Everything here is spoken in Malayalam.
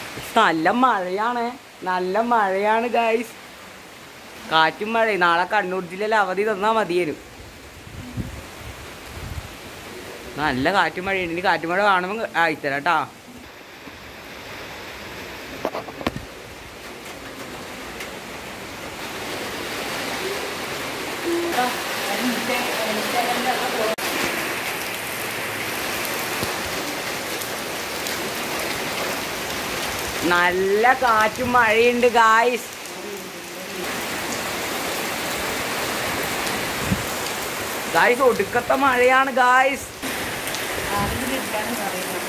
നല്ല മഴയാണ് നല്ല മഴയാണ് ഗായ്സ് കാറ്റും മഴ നാളെ കണ്ണൂർ ജില്ലയിൽ അവധി തന്നാ മതിയേനും നല്ല കാറ്റും മഴയുണ്ട് ഇനി കാറ്റും മഴ കാണുമ്പോൾ അയത്തരാം കേട്ടാ നല്ല കാറ്റും മഴയുണ്ട് ഗായ്സ് ഗായ്സ് ഒടുക്കത്തെ മഴയാണ് ഗായ്സ് ആരെങ്കിലും ഇരിക്കാന്ന് പറയുന്നത്